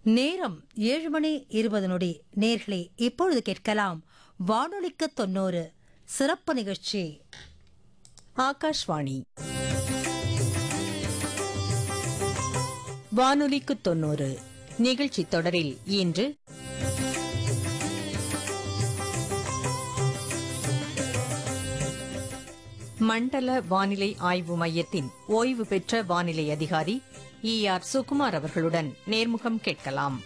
நேரம் ஏழு மணி இருபது நொடி நேர்களே இப்பொழுது கேட்கலாம் வானொலிக்கு தொண்ணூறு சிறப்பு நிகழ்ச்சி ஆகாஷ்வாணி வானொலிக்கு தொண்ணூறு நிகழ்ச்சி தொடரில் இன்று மண்டல வானிலை ஆய்வு மையத்தின் ஓய்வு பெற்ற வானிலை அதிகாரி இ ஆர் சுகுமார் அவர்களுடன் நேர்முகம் கேட்கலாம்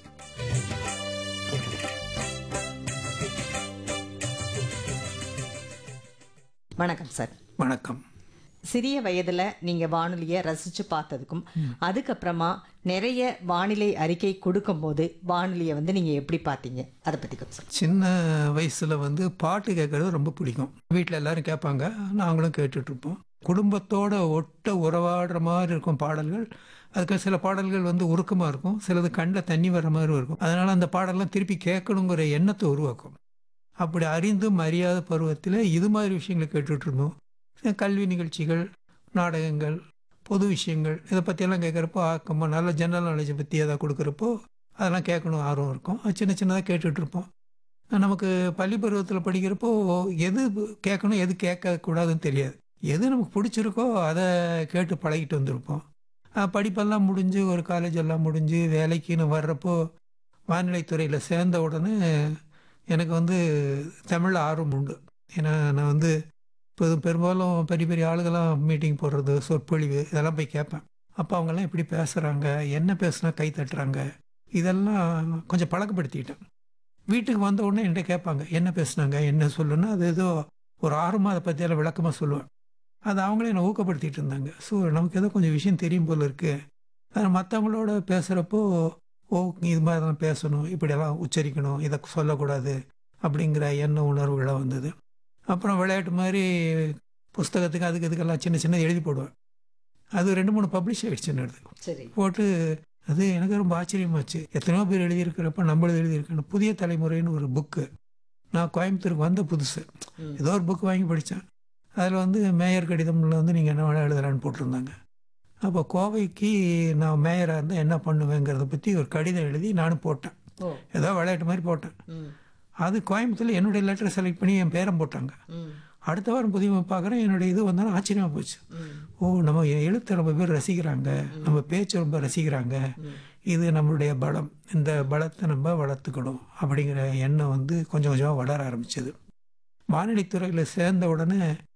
வணக்கம் சார் வணக்கம் சிறிய வயதுல நீங்க வானொலிய ரசிச்சு பார்த்ததுக்கும் அதுக்கப்புறமா நிறைய வானிலை அறிக்கை கொடுக்கும்போது வானொலியை வந்து நீங்க எப்படி பார்த்தீங்க அதை பத்தி கொஞ்சம் சொல்லுங்க. சின்ன வயசுல வந்து பாட்டு கேட்கறது ரொம்ப பிடிக்கும் வீட்டில் எல்லாரும் கேட்பாங்க நாங்களும் கேட்டுட்டு இருப்போம் குடும்பத்தோட ஒட்ட உறவாடுற மாதிரி இருக்கும் பாடல்கள் அதுக்கு சில பாடல்கள் வந்து உருக்கமாக இருக்கும் சிலது கண்ணில் தண்ணி வர்ற மாதிரி இருக்கும் அதனால அந்த பாடல்லாம் திருப்பி கேட்கணுங்கிற எண்ணத்தை உருவாக்கும் அப்படி அறிந்தும் அறியாத பருவத்தில் இது மாதிரி விஷயங்களை கேட்டுட்டு இருந்தோம் கல்வி நிகழ்ச்சிகள் நாடகங்கள் பொது விஷயங்கள் இதை பற்றியெல்லாம் கேட்குறப்போ ஆக்கமாக நல்ல ஜெனரல் நாலேஜை பற்றி எதாவது கொடுக்குறப்போ அதெல்லாம் கேட்கணும் ஆர்வம் இருக்கும் அது சின்ன சின்னதாக கேட்டுட்டு இருப்போம் நமக்கு பள்ளி பருவத்தில் படிக்கிறப்போ எது கேட்கணும் எது கேட்கக்கூடாதுன்னு தெரியாது எது நமக்கு பிடிச்சிருக்கோ அதை கேட்டு பழகிட்டு வந்திருப்போம் அஹ் படிப்பெல்லாம் முடிஞ்சு ஒரு காலேஜ் எல்லாம் முடிஞ்சு வேலைக்குன்னு வர்றப்போ வானிலை துறையில் சேர்ந்த உடனே எனக்கு வந்து தமிழில் ஆர்வம் உண்டு ஏன்னா நான் வந்து இப்போ பெரும்பாலும் பெரிய பெரிய ஆளுகளாம் மீட்டிங் போடுறது சொற்பொழிவு இதெல்லாம் போய் கேட்பேன் அப்போ அவங்கெல்லாம் எப்படி பேசுகிறாங்க என்ன பேசுனா கை தட்டுறாங்க இதெல்லாம் கொஞ்சம் பழக்கப்படுத்திக்கிட்டேன் வீட்டுக்கு வந்த உடனே என்கிட்ட கேட்பாங்க என்ன பேசுனாங்க என்ன சொல்லுன்னா அது ஏதோ ஒரு ஆர்வமாக அதை பற்றியெல்லாம் விளக்கமாக சொல்லுவேன் அது அவங்களே என்னை ஊக்கப்படுத்திட்டு இருந்தாங்க ஸோ நமக்கு ஏதோ கொஞ்சம் விஷயம் தெரியும் போல இருக்கு ஆனால் மற்றவங்களோட பேசுகிறப்போ ஓ இது மாதிரி தான் பேசணும் இப்படியெல்லாம் உச்சரிக்கணும் இதை சொல்லக்கூடாது அப்படிங்கிற எண்ண உணர்வுகளை வந்தது அப்புறம் விளையாட்டு மாதிரி புஸ்தகத்துக்கு அதுக்கு இதுக்கெல்லாம் சின்ன சின்ன எழுதி போடுவேன் அது ரெண்டு மூணு பப்ளிஷ் ஆகிடுச்சு என்னது சரி போட்டு அது எனக்கு ரொம்ப ஆச்சரியமாச்சு எத்தனையோ பேர் எழுதியிருக்கிறப்ப நம்மளது எழுதியிருக்கணும் புதிய தலைமுறைன்னு ஒரு புக்கு நான் கோயம்புத்தூருக்கு வந்த புதுசு ம். ஏதோ ஒரு புக்கு வாங்கி படித்தேன் அதில் வந்து மேயர் கடிதம்ல வந்து நீங்கள் என்ன வேணால் எழுதலான்னு போட்டிருந்தாங்க அப்போ கோவைக்கு நான் மேயராக இருந்தால் என்ன பண்ணுவேங்கிறத பற்றி ஒரு கடிதம் எழுதி நானும் போட்டேன் ஓ ஏதோ விளையாட்டு மாதிரி போட்டேன் ம், அது கோயம்புத்தூரில் என்னுடைய லெட்டரை செலக்ட் பண்ணி என் பேரம் போட்டாங்க ம், அடுத்த வாரம் புதிய பார்க்குறேன் என்னுடைய இது வந்தாலும் ஆச்சரியமாக போச்சு ம், ஓ நம்ம எழுத்தை ரொம்ப பேர் ரசிக்கிறாங்க நம்ம பேச்சு ரொம்ப ரசிக்கிறாங்க ம். இது நம்மளுடைய பலம் இந்த பலத்தை நம்ம வளர்த்துக்கணும் அப்படிங்கிற எண்ணம் வந்து கொஞ்சம் கொஞ்சமாக வளர ஆரம்பிச்சது வானொலி துறையில் சேர்ந்த உடனே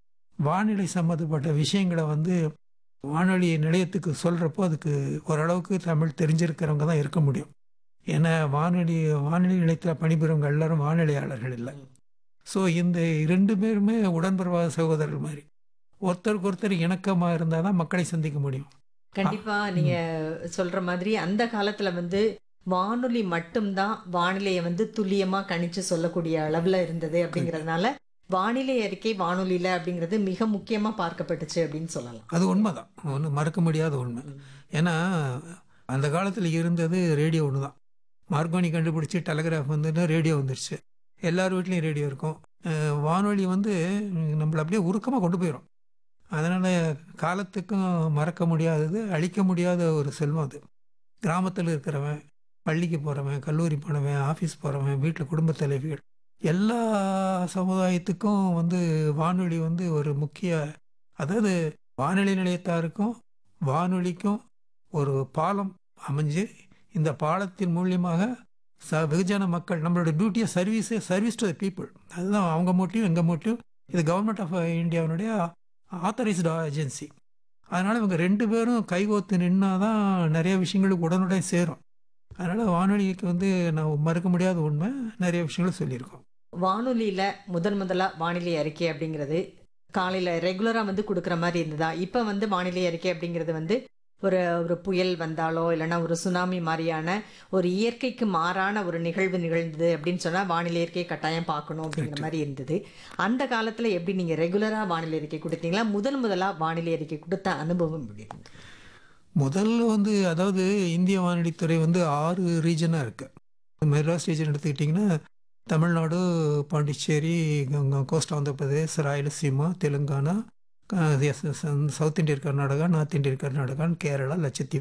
வானிலை சம்மந்தப்பட்ட விஷயங்களை வந்து வானொலி நிலையத்துக்கு சொல்கிறப்போ அதுக்கு ஓரளவுக்கு தமிழ் தெரிஞ்சிருக்கிறவங்க தான் இருக்க முடியும் ஏன்னா வானொலி வானொலி நிலையத்தில் பணிபுரிவங்க எல்லாரும் வானிலையாளர்கள் இல்லை ஸோ இந்த இரண்டு பேருமே உடன்பிறவாத சகோதரர்கள் மாதிரி ஒருத்தருக்கு ஒருத்தர் இணக்கமாக இருந்தால் தான் மக்களை சந்திக்க முடியும் கண்டிப்பா நீங்க சொல்ற மாதிரி அந்த காலத்துல வந்து வானொலி மட்டும்தான் வானிலையை வந்து துல்லியமா கணிச்சு சொல்லக்கூடிய அளவுல இருந்தது அப்படிங்கறதுனால வானிலை அறிக்கை வானொலியில அப்படிங்கிறது மிக முக்கியமா பார்க்கப்பட்டுச்சு அப்படின்னு சொல்லலாம் அது உண்மைதான் ஒன்று மறக்க முடியாத உண்மை ஏன்னா அந்த காலத்தில் இருந்தது ரேடியோ ஒன்று தான் மார்கோனி கண்டுபிடிச்சி டெலகிராஃப் வந்துன்னா ரேடியோ வந்துருச்சு எல்லார் வீட்லேயும் ரேடியோ இருக்கும் அஹ் வானொலி வந்து நம்மளை அப்படியே உருக்கமாக கொண்டு போயிடும் அதனால் காலத்துக்கும் மறக்க முடியாதது அழிக்க முடியாத ஒரு செல்வம் அது கிராமத்தில் இருக்கிறவன் பள்ளிக்கு போகிறவன் கல்லூரி போனவன் ஆஃபீஸ் போகிறவன் வீட்டில் குடும்ப தலைவிகள் எல்லா சமுதாயத்துக்கும் வந்து வானொலி வந்து ஒரு முக்கிய அதாவது வானொலி நிலையத்தாருக்கும் வானொலிக்கும் ஒரு பாலம் அமைஞ்சு இந்த பாலத்தின் மூலியமாக ச வெகுஜன மக்கள் நம்மளோட டியூட்டியை service service to the people அதுதான் அவங்க மோட்டிவ் எங்கள் மோட்டிவ் இது கவர்மெண்ட் ஆஃப் இந்தியாவினுடைய ஆத்தரைஸ்டு ஏஜென்சி அதனால் இவங்க ரெண்டு பேரும் கைகோத்து நின்னா தான் நிறைய விஷயங்களுக்கு உடனுடன் சேரும் அதனால் வானொலிக்கு வந்து நான் மறுக்க முடியாத உண்மை நிறைய விஷயங்களை சொல்லியிருக்கோம் வானொலியில முதன் முதலா வானிலை அறிக்கை அப்படிங்கிறது காலையில ரெகுலரா வந்து கொடுக்குற மாதிரி இருந்ததா இப்ப வந்து வானிலை அறிக்கை அப்படிங்கிறது வந்து ஒரு ஒரு புயல் வந்தாலோ இல்லைன்னா ஒரு சுனாமி மாதிரியான ஒரு இயற்கைக்கு மாறான ஒரு நிகழ்வு நிகழ்ந்தது அப்படின்னு சொன்னா வானிலை அறிக்கை கட்டாயம் பார்க்கணும் அப்படிங்கிற மாதிரி இருந்தது அந்த காலத்துல எப்படி நீங்க ரெகுலரா வானிலை அறிக்கை கொடுத்தீங்களா முதல் முதலா வானிலை அறிக்கை கொடுத்த அனுபவம் எப்படி இருந்தது? முதல்ல வந்து அதாவது இந்திய வானொலித்துறை வந்து ஆறு ரீஜனாக இருக்குது மெட்ராஸ் ரீஜன் எடுத்துக்கிட்டிங்கன்னா தமிழ்நாடு பாண்டிச்சேரி கோஸ்ட் ஆந்திர பிரதேஷ் ராயலசீமா தெலுங்கானா க- எஸ்- எஸ்- south Indian Karnataka north Indian Karnataka Kerala லட்சத்தீவு